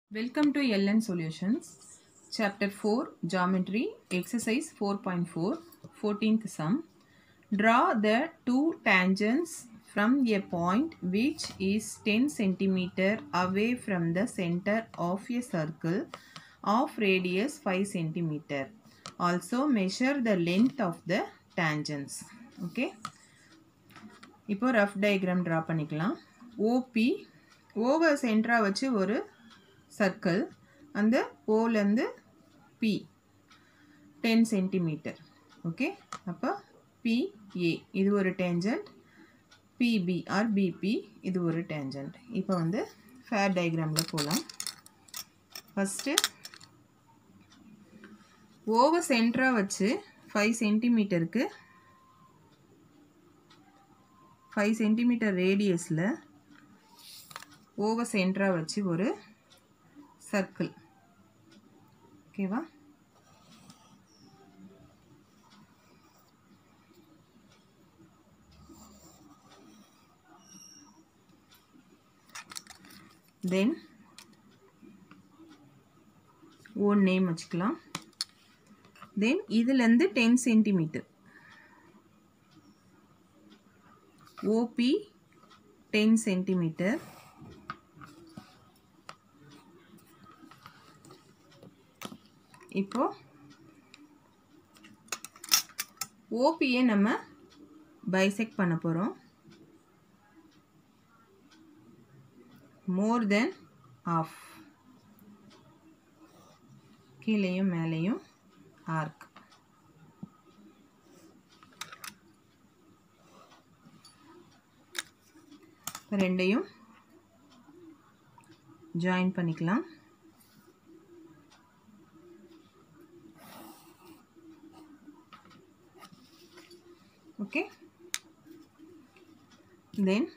Welcome to LN Solutions, Chapter 4 Geometry, Exercise 4.4, 14th sum. Draw the two tangents from a point which is 10 centimeter away from the center of a circle of radius 5 centimeter. Also measure the length of the tangents. Okay. இப்போ rough diagram draw பண்ணிக்கலாம் O P ஓவை சென்டராக வச்சு ஒரு circle அந்த ஓலேருந்து P ten centimetre okay அப்போ P A இது ஒரு டேஞ்சன்ட் பிபி ஆர் பிபி இது ஒரு டேஞ்சன்ட் இப்போ வந்து ஃபேர் டயக்ராமில் போகலாம் ஃபஸ்ட்டு ஓவை சென்டராக வச்சு ஃபைவ் சென்டிமீட்டருக்கு ஃபைவ் சென்டிமீட்டர் ரேடியஸில் ஓவர் சென்டராக வச்சு ஒரு சர்க்கிள் ஓகேவா தென் ஓன் நேம் வச்சுக்கலாம் தென் இதுலேருந்து ten centimetre O P ten centimetre இப்போ ஓபியை நம்ம பைசெக்ட் பண்ண போகிறோம் மோர் தென் ஆஃப் கீழேயும் மேலேயும் ஆர்க் ரெண்டையும் ஜாயின் பண்ணிக்கலாம் ஓகே தென்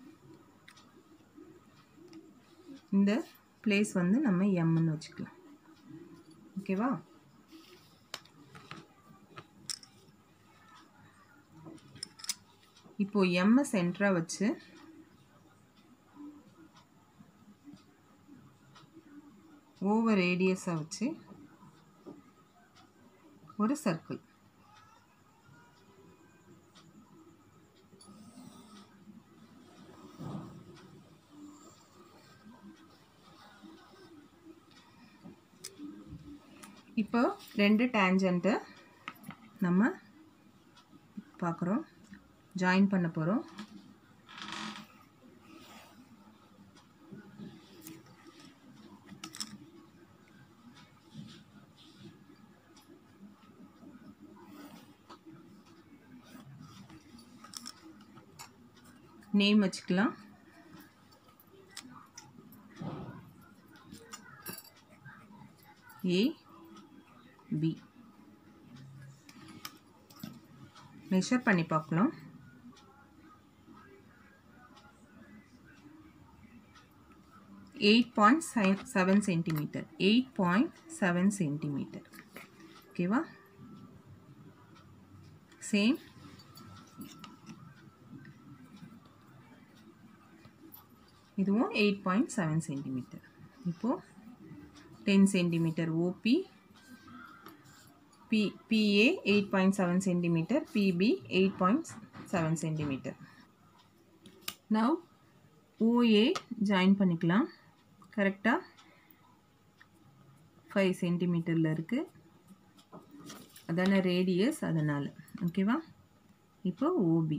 இந்த பிளேஸ் வந்து நம்ம எம்னு வச்சுக்கலாம் ஓகேவா இப்போ எம்மை சென்டராக வச்சு ஓவர் ரேடியஸாக வச்சு ஒரு சர்க்கிள் இப்போ ரெண்டு டேஞ்சண்ட்டை நம்ம பார்க்குறோம் ஜாயின் பண்ண போகிறோம் நேம் வச்சுக்கலாம் ஏ பி மெஷர் பண்ணி பார்க்கலாம் eight point seven centimetre eight point seven centimetre ஓகேவா சேம் இதுவும் எயிட் பாயிண்ட் செவன் சென்டிமீட்டர் இப்போது ten centimetre O P P P A eight point seven centimetre P B eight point seven centimetre now O A join பண்ணிக்கலாம் கரெக்டாக five சென்டிமீட்டரில் இருக்குது அதான radius அதனால் ஓகேவா இப்போ O P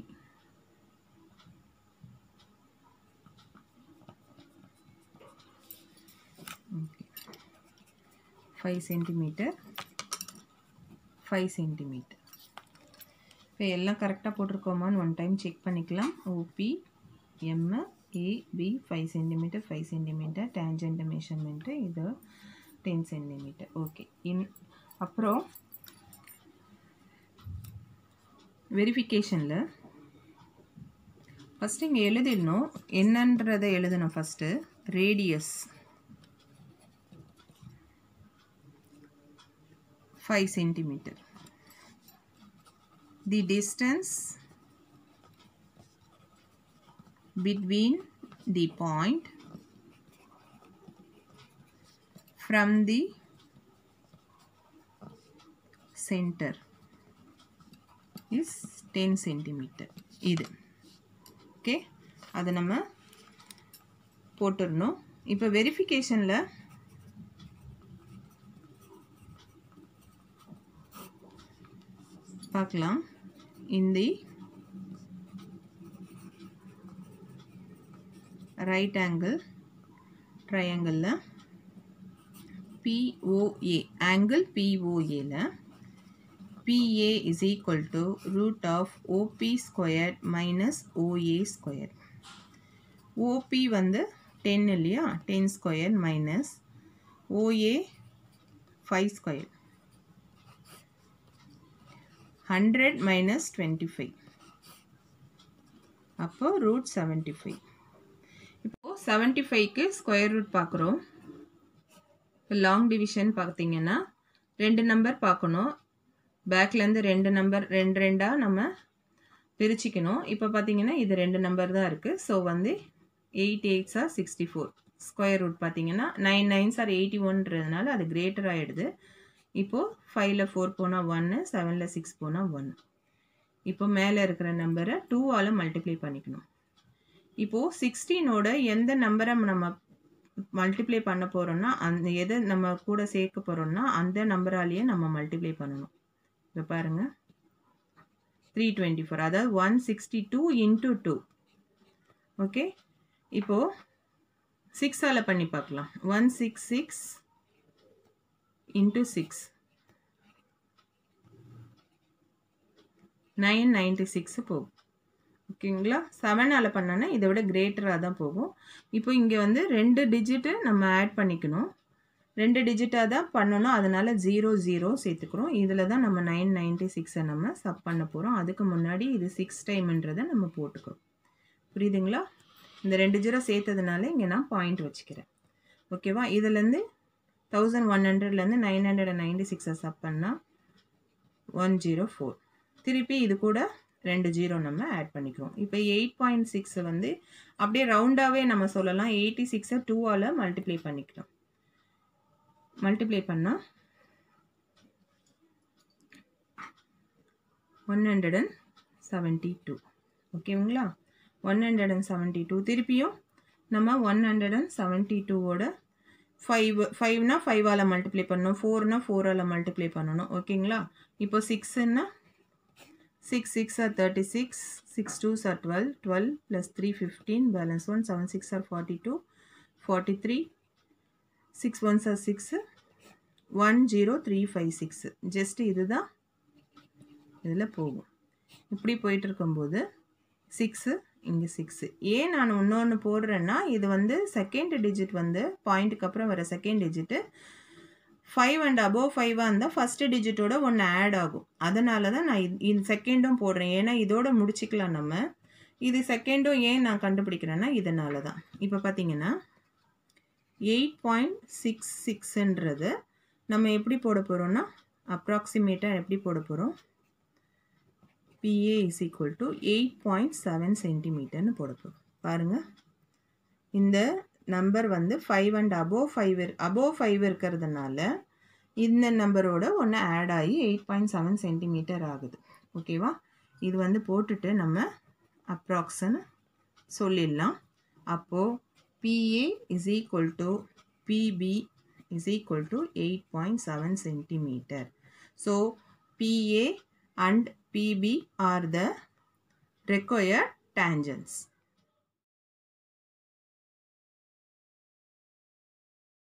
okay five centimetre five centimetre இப்போ எல்லாம் கரெக்டாக போட்டிருக்கோமான்னு ஒன் டைம் செக் பண்ணிக்கலாம் ஓபி எம்மு A B five centimetre five centimetre tangent measurement இது டென் சென்டிமீட்டர் ஓகே இன் அப்புறம் வெரிஃபிகேஷனில் ஃபஸ்ட்டு இங்கே எழுதிடணும் என்னன்றதை எழுதணும் first radius five centimetre the distance between the point from the centre is ten centimetre இது ஓகே அதை நம்ம போட்டுடணும் இப்போ வெரிஃபிகேஷனில் பார்க்கலாம் இந்த ரைட் ஆங்கிள் ட்ரையாங்கிளில் பிஓஏ ஆங்கிள் பிஓஏல PA is equal to root of OP squared minus OA squared. OP வந்து 10 இல்லையா 10 squared minus OA 5 squared. 100 minus 25. அப்போ root 75. இப்போ 75க்கு ஸ்கொயர் ரூட் பார்க்குறோம் இப்போ லாங் டிவிஷன் பார்த்தீங்கன்னா ரெண்டு நம்பர் பார்க்கணும் பேக்லேருந்து ரெண்டு நம்பர் ரெண்டு ரெண்டாக நம்ம பிரிச்சுக்கணும் இப்போ பார்த்தீங்கன்னா இது ரெண்டு நம்பர் தான் இருக்குது ஸோ வந்து eight eights are sixty four square root பார்த்தீங்கன்னா நைன் நைன்ஸ் ஆர் எயிட்டி ஒன்றதுனால அது கிரேட்டர் ஆகிடுது இப்போது ஃபைவ்ல ஃபோர் போனால் ஒன்று செவனில் சிக்ஸ் போனால் ஒன்று இப்போ மேலே இருக்கிற நம்பரை டூவால் மல்டிப்ளை பண்ணிக்கணும் இப்போது சிக்ஸ்டீனோட எந்த நம்பரை நம்ம மல்டிப்ளை பண்ண போகிறோம்னா அந்த எதை நம்ம கூட சேர்க்க போகிறோம்னா அந்த நம்பராலேயே நம்ம மல்டிப்ளை பண்ணணும் இப்போ பாருங்கள் த்ரீ டுவெண்ட்டி ஃபோர் அதாவது one sixty two into two okay இப்போது சிக்ஸால் பண்ணி பார்க்கலாம் one six six into six nine ninety six போகும் ஓகேங்களா செவனால் பண்ணோன்னா இதை விட கிரேட்டராக தான் போகும் இப்போ இங்கே வந்து ரெண்டு டிஜிட்டு நம்ம ஆட் பண்ணிக்கணும் ரெண்டு டிஜிட்டாக தான் பண்ணணும் அதனால் ஜீரோ ஜீரோ சேர்த்துக்கிறோம் இதில் தான் நம்ம நைன் நைன்ட்டி சிக்ஸை நம்ம சப் பண்ண போகிறோம் அதுக்கு முன்னாடி இது சிக்ஸ் டைம்ன்றதை நம்ம போட்டுக்கிறோம் புரியுதுங்களா இந்த ரெண்டு ஜீரோ சேர்த்ததுனால இங்கே நான் பாயிண்ட் வச்சுக்கிறேன் ஓகேவா இதுலேருந்து தௌசண்ட் ஒன் ஹண்ட்ரட்லேருந்து நைன் ஹண்ட்ரட் அண்ட் நைன்டி சிக்ஸை சப் பண்ணால் ஒன் ஜீரோ ஃபோர் திருப்பி இது கூட ரெண்டு ஜீரோ நம்ம ஆட் பண்ணிக்கிறோம் இப்போ எயிட் பாயிண்ட் சிக்ஸை வந்து அப்படியே ரவுண்டாகவே நம்ம சொல்லலாம் எயிட்டி சிக்ஸை டூவால் மல்டிப்ளை பண்ணிக்கலாம் மல்டிப்ளை பண்ணால் one hundred and seventy two ஓகேங்களா one hundred and seventy two திருப்பியும் நம்ம ஒன் ஹண்ட்ரட் அண்ட் செவன்ட்டி டூவோட ஃபைவ் ஃபைவ்னா ஃபைவால் மல்டிப்ளை பண்ணணும் ஃபோர்னா ஃபோரால் மல்டிப்ளை பண்ணணும் ஓகேங்களா இப்போ சிக்ஸுன்னா six six are thirty six six twos are twelve twelve plus three fifteen balance one seven six are forty two forty three six ones are six one zero three five six just இது தான் இதில் போகும் இப்படி போயிட்டு இருக்கும்போது six இங்கே six ஏன் நான் இன்னொன்று போடுறேன்னா இது வந்து செகண்ட் டிஜிட் வந்து பாயிண்ட்டுக்கு அப்புறம் வர second digit five and above ஃபைவாக இருந்தால் ஃபஸ்ட்டு டிஜிட்டோட ஒன்று ஆட் ஆகும் அதனால தான் நான் இது இது செகண்டும் போடுறேன் ஏன்னா இதோட முடிச்சிக்கலாம் நம்ம இது செகண்டும் ஏன் நான் கண்டுபிடிக்கிறேன்னா இதனால தான் இப்போ பார்த்தீங்கன்னா எயிட் பாயிண்ட் சிக்ஸ் சிக்ஸுன்றது நம்ம எப்படி போட போகிறோம்னா அப்ராக்சிமேட்டாக எப்படி போட போகிறோம் P A is equal to eight point seven சென்டிமீட்டர்னு போட போகிறோம் பாருங்கள் இந்த நம்பர் வந்து five and above five above five இருக்கிறதுனால இந்த நம்பரோட ஒன்று ஆட் ஆகி எயிட் பாயிண்ட் செவன் சென்டிமீட்டர் ஆகுது ஓகேவா இது வந்து போட்டுட்டு நம்ம அப்ராக்ஸ்ன்னு சொல்லிடலாம் அப்போது P A is equal to P B is equal to 8.7 centimeter. So, PA and PB are the required tangents.